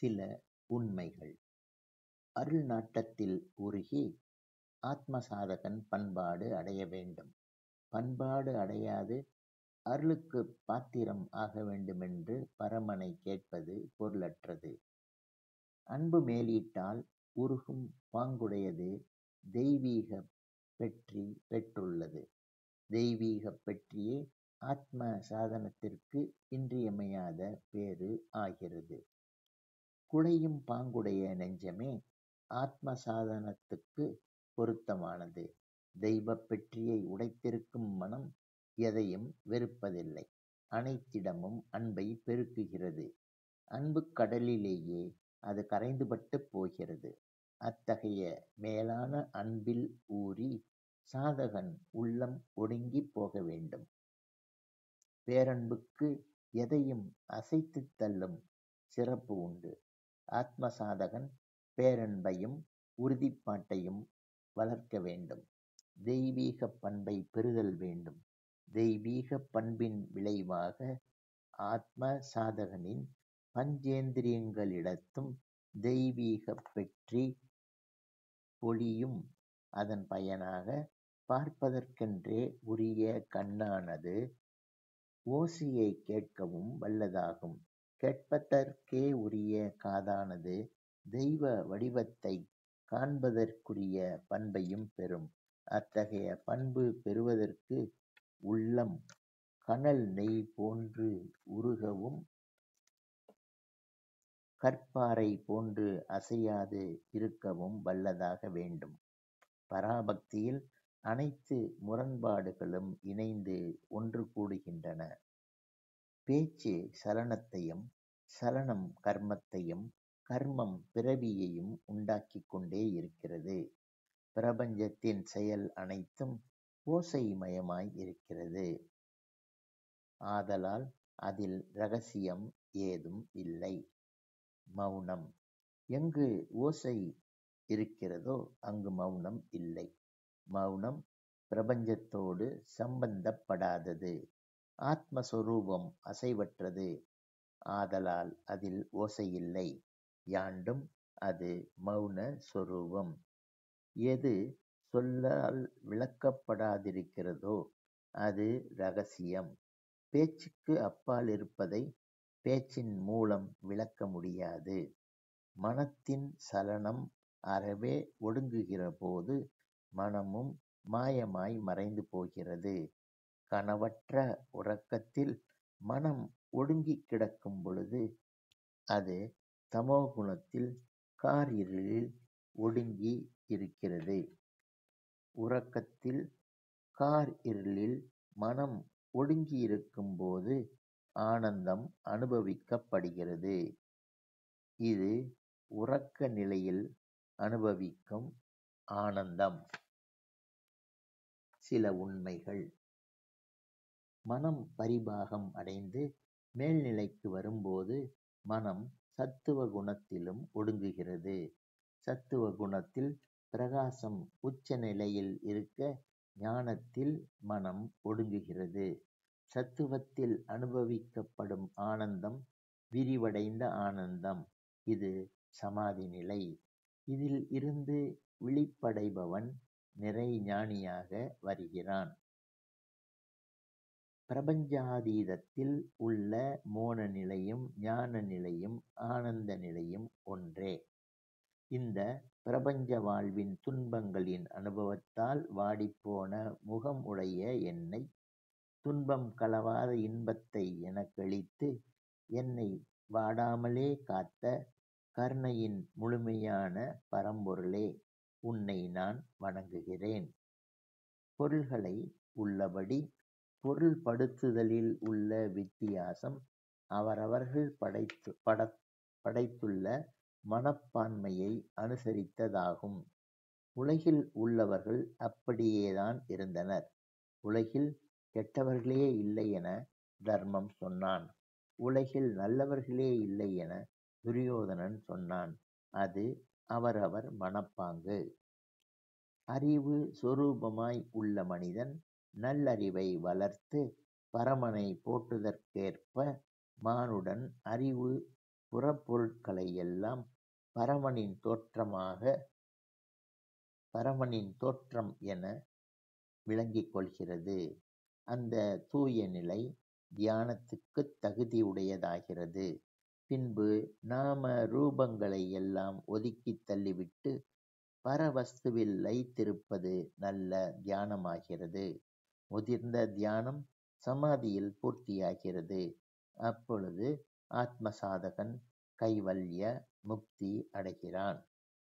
சில உண்மைகள் அருள் நாட்டத்தில் உருகி ஆத்ம சாதகன் பண்பாடு அடைய வேண்டும். பண்பாடு அடையாது அருளுக்குப் பாத்திரம் ஆக வேண்டுமென்று பரமனைக் கேட்பது பொருளற்றது. அன்பு மேலீட்டால் உருகும் பாங்குடையது தெய்வீகப் பெற்றி பெற்றுள்ளது. தெய்வீகப் பெற்றியே ஆத்ம சாதனத்திற்கு இன்றியமையாத பேறு ஆகிறது. குழையும் பாங்குடைய நெஞ்சமே ஆத்ம சாதனத்துக்குப் பொருத்தமானது. தெய்வப் பெற்றியை உடைத்திருக்கும் மனம் எதையும் வெறுப்பதில்லை. அனைத்திடமும் அன்பைப் பெருக்குகிறது. அன்புக் கடலிலேயே அது கரைந்துபட்டுப் போகிறது. அத்தகைய மேலான அன்பில் ஊறி சாதகன் உள்ளம் ஒடுங்கிப் போக வேண்டும். பேரன்புக்கு எதையும் அசைத்துத் தள்ளும் சிறப்பு உண்டு. ஆத்ம சாதகன் பேரன்பையும் உறுதிப்பாட்டையும் வளர்க்க வேண்டும். தெய்வீகப் பண்பைப் பெறுதல் வேண்டும். தெய்வீகப் பண்பின் விளைவாக ஆத்ம சாதகனின் பஞ்சேந்திரியங்களிடத்தும் தெய்வீகப் பெற்றி பொழியும். அதன் பயனாகப் பார்ப்பதற்கென்றே உரிய கண்ணானது ஓசையைக் கேட்கவும் வல்லதாகும். கேட்பதற்கே உரிய காதானது தெய்வ வடிவத்தைக் காண்பதற்குரிய பண்பையும் பெறும். அத்தகைய பண்பு பெறுவதற்கு உள்ளம் கனல் நெய் போன்று உருகவும் கற்பாறை போன்று அசையாது இருக்கவும் வல்லதாக வேண்டும். பராபக்தியில் அனைத்து முரண்பாடுகளும் இணைந்து ஒன்று கூடுகின்றன. பேச்சு சலனத்தையும் சலனம் கர்மத்தையும் கர்மம் பிறவியையும் உண்டாக்கிக் கொண்டே இருக்கிறது. பிரபஞ்சத்தின் செயல் அனைத்தும் ஓசை மயமாய் இருக்கிறது. ஆதலால் அதில் இரகசியம் ஏதும் இல்லை. மவுனம் எங்கு ஓசை இருக்கிறதோ அங்கு மவுனம் இல்லை. மவுனம் பிரபஞ்சத்தோடு சம்பந்தப்படாதது. ஆத்ம சொரூபம் அசைவற்றது. ஆதலால் அதில் ஓசையில்லை. யாண்டும் அது மவுன சொரூபம். எது சொல்லால் விளக்கப்படாதிருக்கிறதோ அது இரகசியம். பேச்சுக்கு அப்பாலிருப்பதைப் பேச்சின் மூலம் விளக்க முடியாது. மனத்தின் சலனம் அறவே ஒடுங்குகிறபோது மனமும் மாயமாய் மறைந்து போகிறது. கனவற்ற உறக்கத்தில் மனம் ஒடுங்கிக் கிடக்கும் பொழுது அது தமோகுணத்தில் காரிருளில் ஒடுங்கி இருக்கிறது. உறக்கத்தில் கார் இருளில் மனம் ஒடுங்கியிருக்கும் போது ஆனந்தம் அனுபவிக்கப்படுகிறது. இது உறக்க நிலையில் அனுபவிக்கும் ஆனந்தம். சில உண்மைகள் மனம் பரிபாகம் அடைந்து மேல்நிலைக்கு வரும்போது மனம் சத்துவ குணத்திலும் ஒடுங்குகிறது. சத்துவ குணத்தில் பிரகாசம் உச்ச நிலையில் இருக்க ஞானத்தில் மனம் ஒடுங்குகிறது. சத்துவத்தில் அனுபவிக்கப்படும் ஆனந்தம் விரிவடைந்த ஆனந்தம். இது சமாதி நிலை. இதில் இருந்து விழிப்படைபவன் நிறை ஞானியாக வருகிறான். பிரபஞ்சாதீதத்தில் உள்ள மோன நிலையும் ஞான நிலையும் ஆனந்த நிலையும் ஒன்றே. இந்தப் பிரபஞ்ச வாழ்வின் துன்பங்களின் அனுபவத்தால் வாடிப்போன முகம் உடைய என்னைத் துன்பம் கலவாத இன்பத்தை எனக்களித்து என்னை வாடாமலே காத்த கருணையின் முழுமையான பரம்பொருளே உன்னை நான் வணங்குகிறேன். பொருள்களை உள்ளபடி பொருள்படுத்துதலில் உள்ள வித்தியாசம் அவரவர்கள் படைத்துள்ள மனப்பான்மையை அனுசரித்ததாகும். உலகில் உள்ளவர்கள் அப்படியேதான் இருந்தனர். உலகில் கெட்டவர்களே இல்லை என தர்மன் சொன்னான். உலகில் நல்லவர்களே இல்லை என துரியோதனன் சொன்னான். அது அவரவர் மனப்பாங்கு. அறிவு சொரூபமாய் உள்ள மனிதன் நல்லறிவை வளர்த்து பரமனைப் போற்றுதற்கேற்ப மானுடன் அறிவு புறப்பொருட்களை எல்லாம் பரமனின் தோற்றமாக பரமனின் தோற்றம் என விளங்கிக் கொள்கிறது. அந்த தூய நிலை தியானத்துக்குத் தகுதியுடையதாகிறது. பின்பு நாம ரூபங்களை எல்லாம் ஒதுக்கித் தள்ளிவிட்டு பரவஸ்துவில் லயித்திருப்பது நல்ல தியானமாகிறது. முதிர்ந்த தியானம் சமாதியில் பூர்த்தியாகிறது. அப்பொழுது ஆத்ம சாதகன் கைவல்ய முக்தி அடைகிறான்.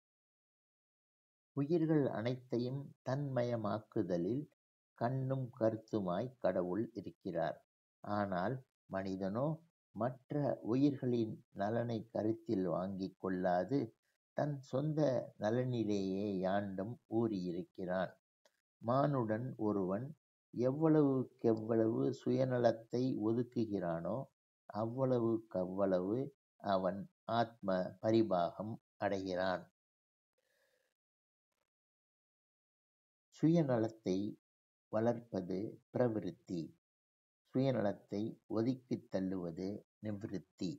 உயிர்கள் அனைத்தையும் தன்மயமாக்குதலில் கண்ணும் கருத்துமாய்க் கடவுள் இருக்கிறார். ஆனால் மனிதனோ மற்ற உயிர்களின் நலனைக் கருத்தில் வாங்கிக் கொள்ளாது தன் சொந்த நலனிலேயே யாண்டும் ஊறியிருக்கிறான். மானுடன் ஒருவன் எவ்வளவுக்கெவ்வளவு சுயநலத்தை ஒதுக்குகிறானோ அவ்வளவுக்கவ்வளவு அவன் ஆத்ம பரிபாகம் அடைகிறான். சுயநலத்தை வளர்ப்பது பிரவிருத்தி. சுயநலத்தை ஒதுக்கித் தள்ளுவது நிவிருத்தி.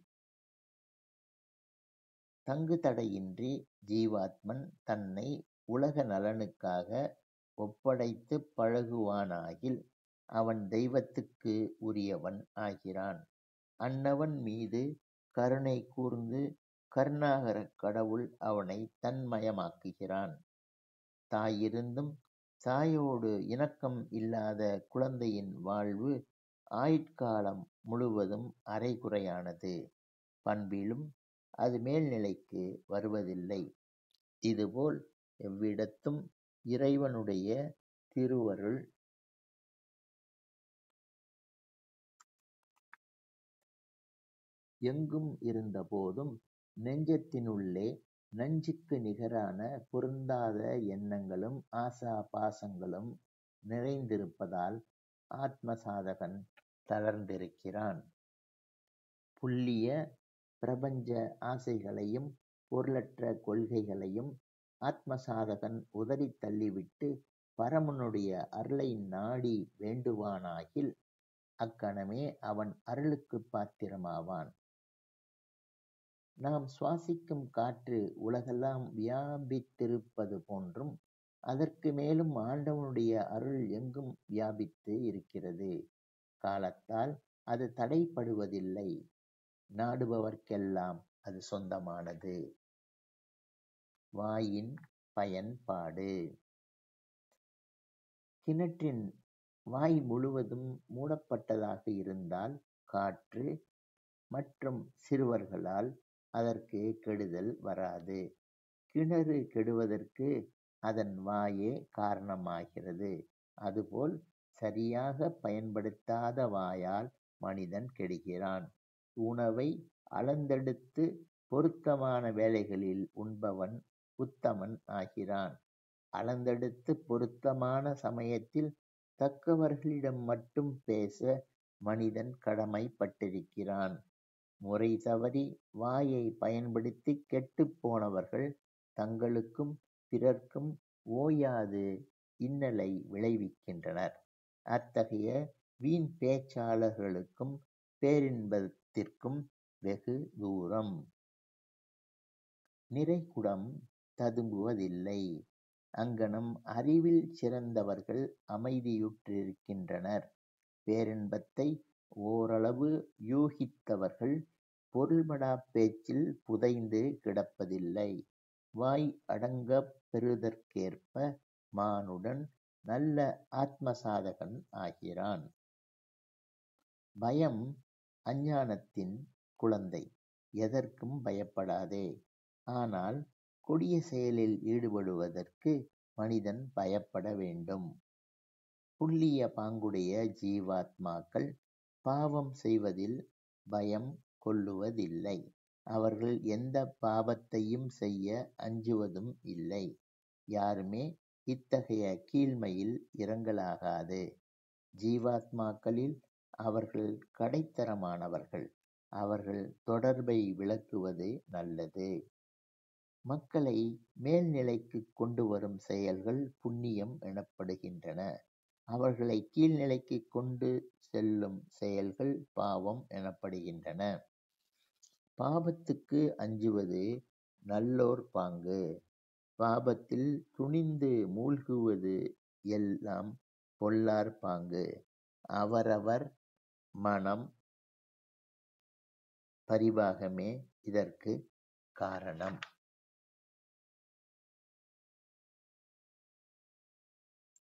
தங்குதடையின்றி ஜீவாத்மன் தன்னை உலக நலனுக்காக ஒப்படைத்துப் பழகுவானாகில் அவன் தெய்வத்துக்கு உரியவன் ஆகிறான். அன்னவன் மீது கருணை கூர்ந்து கருணாகரக் கடவுள் அவனைத் தன்மயமாக்குகிறான். தாயிருந்தும் தாயோடு இணக்கம் இல்லாத குழந்தையின் வாழ்வு ஆயுட்காலம் முழுவதும் அரைகுறையானது. பண்பிலும் அது மேல்நிலைக்கு வருவதில்லை. இதுபோல் எவ்விடத்தும் இறைவனுடைய திருவருள் எங்கும் இருந்தபோதும் நெஞ்சத்தினுள்ளே நஞ்சுக்கு நிகரான பொருந்தாத எண்ணங்களும் ஆசா பாசங்களும் நிறைந்திருப்பதால் ஆத்ம சாதகன் தளர்ந்திருக்கிறான். புல்லிய பிரபஞ்ச ஆசைகளையும் பொருளற்ற கொள்கைகளையும் ஆத்ம சாதகன் உதறித் தள்ளிவிட்டு பரமனுடைய அருளை நாடி வேண்டுவானாகில் அக்கணமே அவன் அருளுக்குப் பாத்திரமாவான். நாம் சுவாசிக்கும் காற்று உலகெல்லாம் வியாபித்திருப்பது போன்றும் அதற்கு மேலும் ஆண்டவனுடைய அருள் எங்கும் வியாபித்து இருக்கிறது. காலத்தால் அது தடைப்படுவதில்லை. நாடுபவர்க்கெல்லாம் அது சொந்தமானது. வாயின் பயன்பாடு கிணற்றின் வாய் முழுவதும் மூடப்பட்டதாக இருந்தால் காற்று மற்றும் சிறுவர்களால் அதற்கு கெடுதல் வராது. கிணறு கெடுவதற்கு அதன் வாயே காரணமாகிறது. அதுபோல் சரியாகப் பயன்படுத்தாத வாயால் மனிதன் கெடுகிறான். உணவை அளந்தெடுத்து பொருத்தமான வேளைகளில் உண்பவன் உத்தமன் ஆகிறான். அளந்தெடுத்து பொருத்தமான சமயத்தில் தக்கவர்களிடம் மட்டும் பேச மனிதன் கடமைப்பட்டிருக்கிறான். முறை தவறி வாயைப் பயன்படுத்திக் கெட்டுப் போனவர்கள் தங்களுக்கும் பிறர்க்கும் ஓயாது இன்னலை விளைவிக்கின்றனர். அத்தகைய வீண் பேச்சாளர்களுக்கும் பேரின்பத்திற்கும் வெகு தூரம். நிறைகுடம் ததும்புவதில்லை. அங்ஙனம் அறிவில் சிறந்தவர்கள் அமைதியுற்றிருக்கின்றனர். பேரின்பத்தை ஓரளவு யூகித்தவர்கள் பொருள்படாப் பேச்சில் புதைந்து கிடப்பதில்லை. வாய் அடங்கப் பெறுதற்கேற்ப மானுடன் நல்ல ஆத்ம சாதகன் ஆகிறான். பயம் அஞ்ஞானத்தின் குழந்தை. எதற்கும் பயப்படாதே. ஆனால் கொடிய செயலில் ஈடுபடுவதற்கு மனிதன் பயப்பட வேண்டும். புல்லிய பாங்குடைய ஜீவாத்மாக்கள் பாவம் செய்வதில் பயம் கொள்ளுவதில்லை. அவர்கள் எந்தப் பாவத்தையும் செய்ய அஞ்சுவதும் இல்லை. யாருமே இத்தகைய கீழ்மையில் இறங்கலாகாது. ஜீவாத்மாக்களில் அவர்கள் கடைத்தரமானவர்கள். அவர்கள் தொடர்பை விலக்குவது நல்லது. மக்களை மேல்நிலைக்குக் கொண்டுவரும் செயல்கள் புண்ணியம் எனப்படுகின்றன. அவர்களைக் கீழ்நிலைக்குக் கொண்டு செல்லும் செயல்கள் பாவம் எனப்படுகின்றன. பாபத்துக்கு அஞ்சுவது நல்லோர் பாங்கு பாபத்தில் துணிந்து மூழ்குவது எல்லாம் பொல்லார் பாங்கு அவரவர் மனம் பரிபாகமே இதற்கு காரணம்